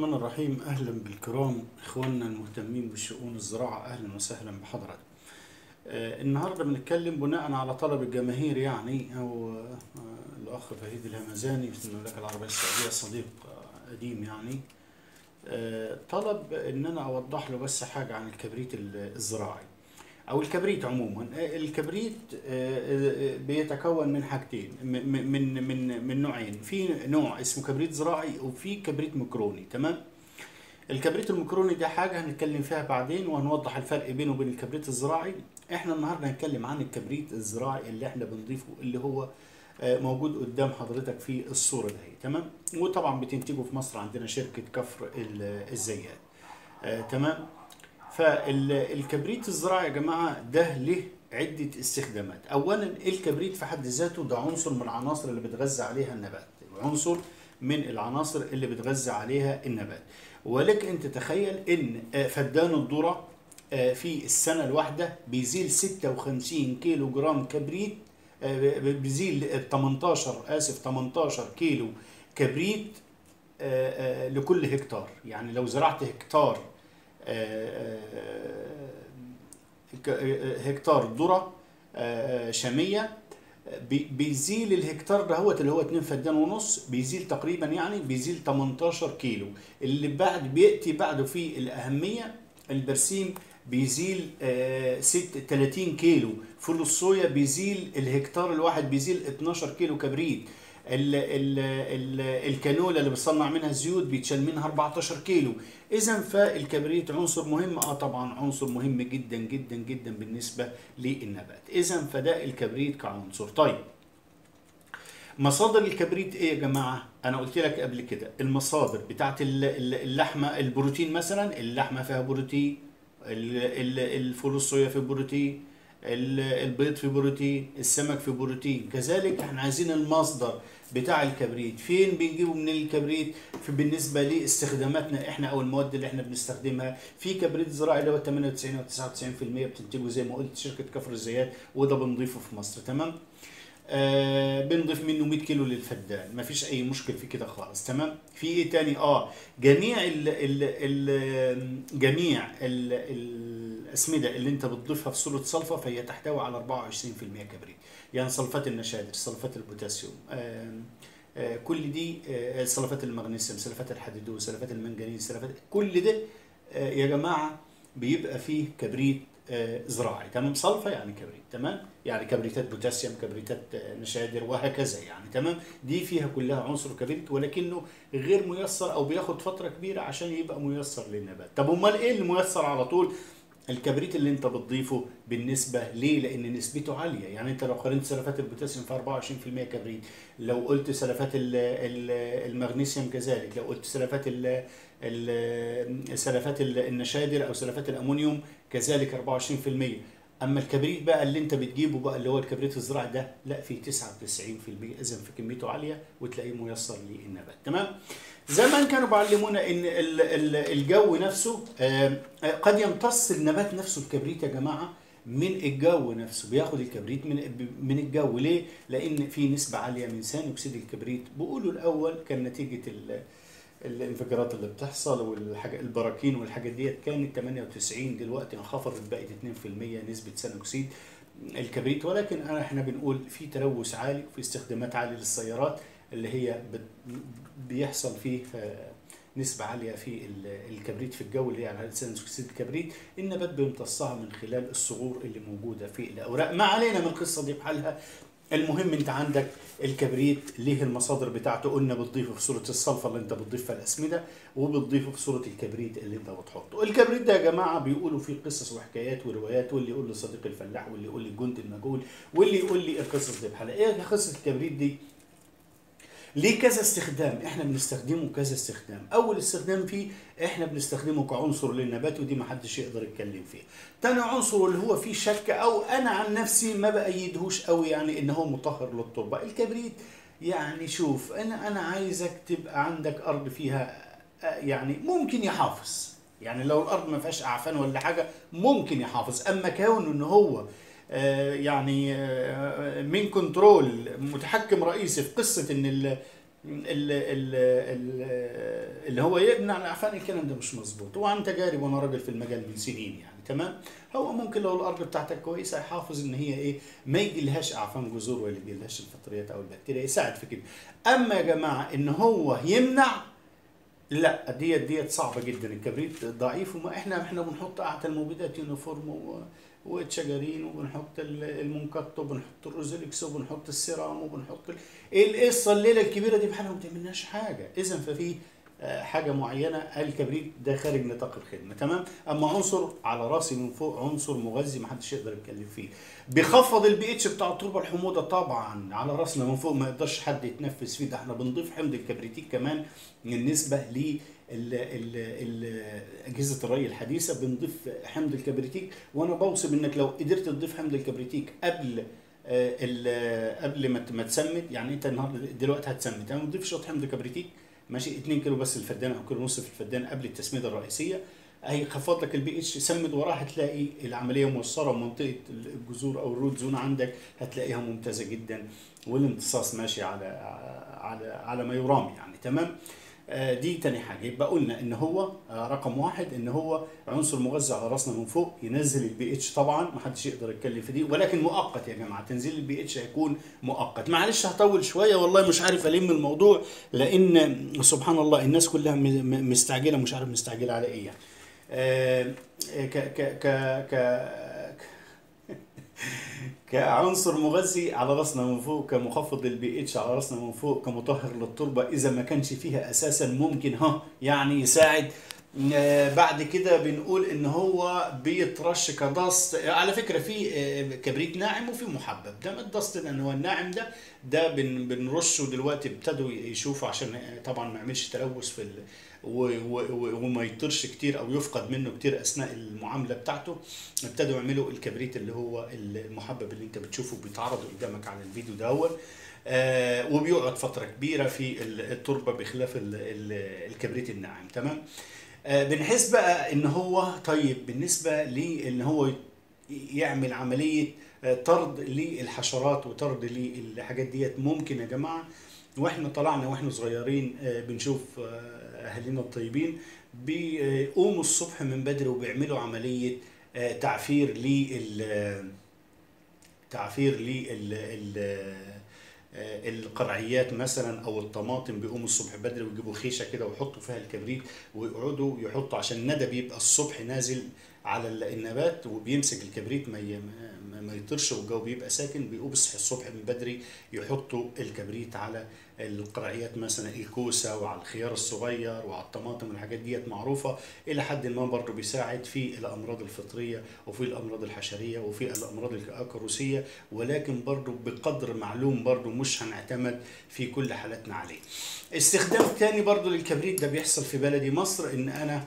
الرحمن الرحيم اهلا بالكرام اخواننا المهتمين بشؤون الزراعه اهلا وسهلا بحضرتك. آه، النهارده بنتكلم بناء على طلب الجماهير يعني او آه، الاخ فهيد الهمزاني في المملكه العربيه السعوديه صديق آه، قديم يعني آه، طلب ان انا اوضح له بس حاجه عن الكبريت ال- الزراعي او الكبريت عموما آه، الكبريت آه، آه، بيتكون من حاجتين م- م- من من من نوعين في نوع اسمه كبريت زراعي وفي كبريت ميكروني تمام الكبريت الميكروني ده حاجه هنتكلم فيها بعدين وهنوضح الفرق بينه وبين الكبريت الزراعي احنا النهارده هنتكلم عن الكبريت الزراعي اللي احنا بنضيفه اللي هو آه، موجود قدام حضرتك في الصوره دي تمام وطبعا بتنتجه في مصر عندنا شركه كفر ال- الزيات آه، تمام فالكبريت الزراعي يا جماعه ده له عده استخدامات اولا الكبريت في حد ذاته ده عنصر من العناصر اللي بتغذى عليها النبات عنصر من العناصر اللي بتغذى عليها النبات ولك ان تتخيل ان آه، فدان الذره آه، في السنه الواحده بيزيل 56 كيلو جرام كبريت آه، بيزيل 18 اسف 18 كيلو كبريت آه، آه، لكل هكتار يعني لو زرعت هكتار آه، آه، ك- آه، هكتار ذره آه، شاميه بي- بيزيل الهكتار دهوت اللي هو 2 فدان ونص بيزيل تقريبا يعني بيزيل 18 كيلو اللي بعد بياتي بعده في الاهميه البرسيم بيزيل آه، ست 30 كيلو فول الصويا بيزيل الهكتار الواحد بيزيل 12 كيلو كبريت ال ال ال الكانولا اللي بتصنع منها الزيوت بيتشال منها 14 كيلو اذا فالكبريت عنصر مهم اه طبعا عنصر مهم جدا جدا جدا بالنسبه للنبات اذا فده الكبريت كعنصر طيب مصادر الكبريت ايه يا جماعه انا قلت لك قبل كده المصادر بتاعت ال- ال- اللحمه البروتين مثلا اللحمه فيها بروتين ال- ال- الفول الصويا فيه بروتين ال- البيض فيه بروتين السمك فيه بروتين كذلك احنا عايزين المصدر بتاع الكبريت فين بنجيبه من الكبريت في بالنسبه لاستخداماتنا احنا او المواد اللي احنا بنستخدمها في كبريت زراعي اللي هو 98 او 99% بتنتجه زي ما قلت شركه كفر الزيات وده بنضيفه في مصر تمام آه بنضيف منه 100 كيلو للفدان مفيش اي مشكل في كده خالص تمام في ايه تاني اه جميع ال ال ال جميع ال الاسمده اللي انت بتضيفها في صوره صلفه فهي تحتوي على 24% كبريت يعني صلفات النشادر صلفات البوتاسيوم آه آه كل دي آه صلفات المغنيسيوم صلفات الحديدوز صلفات المنجنيز صلفات كل ده آه يا جماعه بيبقى فيه كبريت آه، زراعي تمام صلفه يعني كبريت تمام يعني كبريتات بوتاسيوم كبريتات آه، نشادر وهكذا يعني تمام دي فيها كلها عنصر كبريت ولكنه غير ميسر او بياخد فتره كبيره عشان يبقى ميسر للنبات طب امال ايه اللي ميسر على طول الكبريت اللي انت بتضيفه بالنسبه ليه؟ لان نسبته عاليه، يعني انت لو قارنت سلفات البوتاسيوم في 24% كبريت، لو قلت سلفات ال- ال- المغنيسيوم كذلك، لو قلت سلفات ال ال- سلفات ال- النشادر او سلفات الامونيوم كذلك 24%. اما الكبريت بقى اللي انت بتجيبه بقى اللي هو الكبريت الزراعي ده لا فيه 99% اذا في كميته عاليه وتلاقيه ميسر للنبات تمام زمان كانوا بيعلمونا ان ال- ال- الجو نفسه آه، آه، قد يمتص النبات نفسه الكبريت يا جماعه من الجو نفسه بياخد الكبريت من من الجو ليه؟ لان في نسبه عاليه من ثاني اكسيد الكبريت بيقولوا الاول كان نتيجه ال- الانفجارات اللي بتحصل والحاجة البراكين والحاجات ديت كانت 98 دلوقتي انخفضت بقت 2% نسبة ثاني اكسيد الكبريت ولكن أنا احنا بنقول في تلوث عالي وفي استخدامات عالية للسيارات اللي هي بت- بيحصل فيه آه، نسبة عالية في ال- الكبريت في الجو اللي هي على ثاني اكسيد الكبريت النبات بيمتصها من خلال الصغور اللي موجودة في الأوراق ما علينا من القصة دي بحالها المهم انت عندك الكبريت ليه المصادر بتاعته قلنا بتضيفه في صوره الصلفه اللي انت بتضيفها الاسمده وبتضيفه في صوره الكبريت اللي انت بتحطه الكبريت ده يا جماعه بيقولوا فيه قصص وحكايات وروايات واللي يقول لي صديق الفلاح واللي يقول لي الجند المجهول واللي يقول لي القصص دي بحالها ايه قصه الكبريت دي ليه كذا استخدام احنا بنستخدمه كذا استخدام اول استخدام فيه احنا بنستخدمه كعنصر للنبات ودي ما حدش يقدر يتكلم فيه تاني عنصر اللي هو فيه شك او انا عن نفسي ما بايدهوش قوي يعني ان هو مطهر للتربه الكبريت يعني شوف انا انا عايزك تبقى عندك ارض فيها آه، يعني ممكن يحافظ يعني لو الارض ما فيهاش اعفان ولا حاجه ممكن يحافظ اما كونه ان هو آه، يعني آه، من كنترول متحكم رئيسي في قصه ان ال- ال- ال- ال- اللي هو يمنع الاعفان الكلام ده مش مظبوط وعن تجارب وانا راجل في المجال من سنين يعني تمام هو ممكن لو الارض بتاعتك كويسه يحافظ ان هي ايه ما يجيلهاش اعفان جذور ولا يجيلهاش الفطريات او البكتيريا يساعد في كده اما يا جماعه ان هو يمنع لا ديت ديت صعبه جدا الكبريت ضعيف وما احنا احنا بنحط اعتى المبيدات يونيفورم و- وتشجرين وبنحط ال- المنكت وبنحط الروزيلكس وبنحط السيرام وبنحط ال- ايه القصه الليله الكبيره دي بحالها ما بتعملناش حاجه اذا ففي آه، حاجه معينه الكبريت ده خارج نطاق الخدمه تمام اما عنصر على راسي من فوق عنصر مغذي ما حدش يقدر يتكلم فيه بيخفض البي اتش بتاع التربه الحموضه طبعا على راسنا من فوق ما يقدرش حد يتنفس فيه ده احنا بنضيف حمض الكبريتيك كمان بالنسبه ل ال- ال- ال- اجهزه الري الحديثه بنضيف حمض الكبريتيك وانا بوصي انك لو قدرت تضيف حمض الكبريتيك قبل آه، ال- قبل ما ت- ما تسمد يعني انت النهارده دلوقتي هتسمد يعني تضيف شويه حمض كبريتيك ماشي 2 كيلو بس الفدان او كيلو ونص في الفدان قبل التسميده الرئيسيه هيخفض لك البي اتش سمد وراه هتلاقي العمليه موصله منطقه الجذور او الروت زون عندك هتلاقيها ممتازه جدا والامتصاص ماشي على على على ما يرام يعني تمام آه، دي تاني حاجه يبقى قلنا ان هو آه، رقم واحد ان هو عنصر مغذي على راسنا من فوق ينزل البي اتش طبعا ما حدش يقدر يتكلم في دي ولكن مؤقت يا جماعه تنزيل البي اتش هيكون مؤقت معلش هطول شويه والله مش عارف الم الموضوع لان سبحان الله الناس كلها م- م- مستعجله مش عارف مستعجله على ايه يعني آه، ك ك ك ك كعنصر مغذي على راسنا من فوق كمخفض للبي اتش على راسنا من فوق كمطهر للتربه اذا ما كانش فيها اساسا ممكن ها يعني يساعد آه، بعد كده بنقول ان هو بيترش كدست على فكره في آه، كبريت ناعم وفي محبب ده الدست لان هو الناعم ده ده بن بنرشه دلوقتي ابتدوا يشوفوا عشان آه، طبعا ما يعملش تلوث في ال و- و- و- وما يطرش كتير او يفقد منه كتير اثناء المعامله بتاعته ابتدوا يعملوا الكبريت اللي هو المحبب اللي انت بتشوفه بيتعرض قدامك على الفيديو دوت آه وبيقعد فتره كبيره في ال- التربه بخلاف ال- ال- الكبريت الناعم تمام آه بنحس بقى ان هو طيب بالنسبه لان هو يعمل عمليه آه، طرد للحشرات وطرد للحاجات ديت ممكن يا جماعه واحنا طلعنا واحنا صغيرين آه، بنشوف آه، اهالينا الطيبين بيقوموا الصبح من بدري وبيعملوا عمليه آه، تعفير لل تعفير لل القرعيات مثلا او الطماطم بيقوموا الصبح بدري ويجيبوا خيشه كده ويحطوا فيها الكبريت ويقعدوا يحطوا عشان الندى بيبقى الصبح نازل على ال- النبات وبيمسك الكبريت ما ي- ما- ما يطرش والجو بيبقى ساكن بيقوم يصحي الصبح من بدري يحطوا الكبريت على القرعيات مثلا الكوسه وعلى الخيار الصغير وعلى الطماطم والحاجات ديت معروفه الى حد ما برضه بيساعد في الامراض الفطريه وفي الامراض الحشريه وفي الامراض الاكروسيه ولكن برضه بقدر معلوم برضه مش هنعتمد في كل حالاتنا عليه. استخدام تاني برضه للكبريت ده بيحصل في بلدي مصر ان انا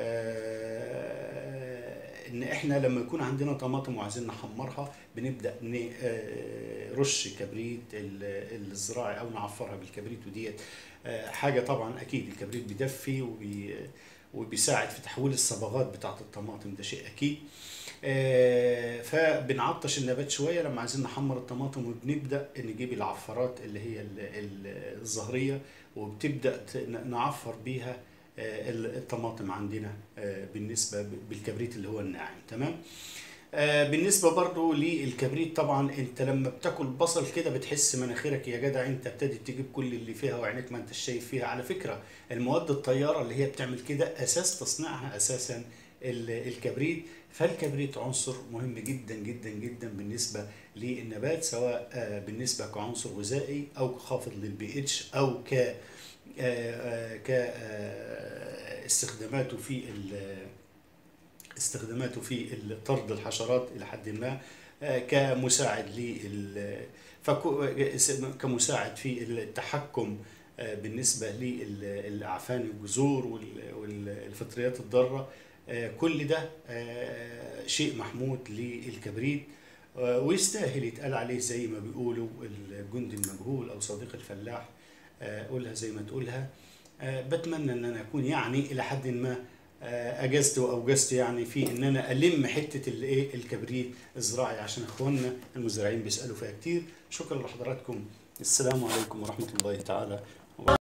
آه، ان احنا لما يكون عندنا طماطم وعايزين نحمرها بنبدا نرش كبريت ال- الزراعي او نعفرها بالكبريت وديت آه، حاجه طبعا اكيد الكبريت بيدفي وبي وبيساعد في تحويل الصبغات بتاعه الطماطم ده شيء اكيد آه، فبنعطش النبات شويه لما عايزين نحمر الطماطم وبنبدا نجيب العفارات اللي هي ال- ال- الزهريه وبتبدا ت- نعفر بيها آه، الطماطم عندنا آه، بالنسبه ب- بالكبريت اللي هو الناعم تمام آه، بالنسبه برضو للكبريت طبعا انت لما بتاكل بصل كده بتحس مناخيرك يا جدع انت ابتدت تجيب كل اللي فيها وعينك ما انت شايف فيها على فكره المواد الطياره اللي هي بتعمل كده اساس تصنيعها اساسا ال- الكبريت فالكبريت عنصر مهم جدا جدا جدا بالنسبه للنبات سواء آه، بالنسبه كعنصر غذائي او خافض للبي اتش او ك آه، آه، ك آه، استخداماته في ال- استخداماته في طرد الحشرات الى حد ما آه، كمساعد لل فكو- كمساعد في التحكم آه، بالنسبه للاعفان الجذور وال- والفطريات الضاره آه، كل ده آه، شيء محمود للكبريت آه، ويستاهل يتقال عليه زي ما بيقولوا الجندي المجهول او صديق الفلاح آه، قولها زي ما تقولها آه، بتمنى ان انا اكون يعني الى حد ما آه، اجزت واوجزت يعني في ان انا الم حته الايه الكبريت الزراعي عشان اخواننا المزارعين بيسالوا فيها كتير شكرا لحضراتكم السلام عليكم ورحمه الله تعالى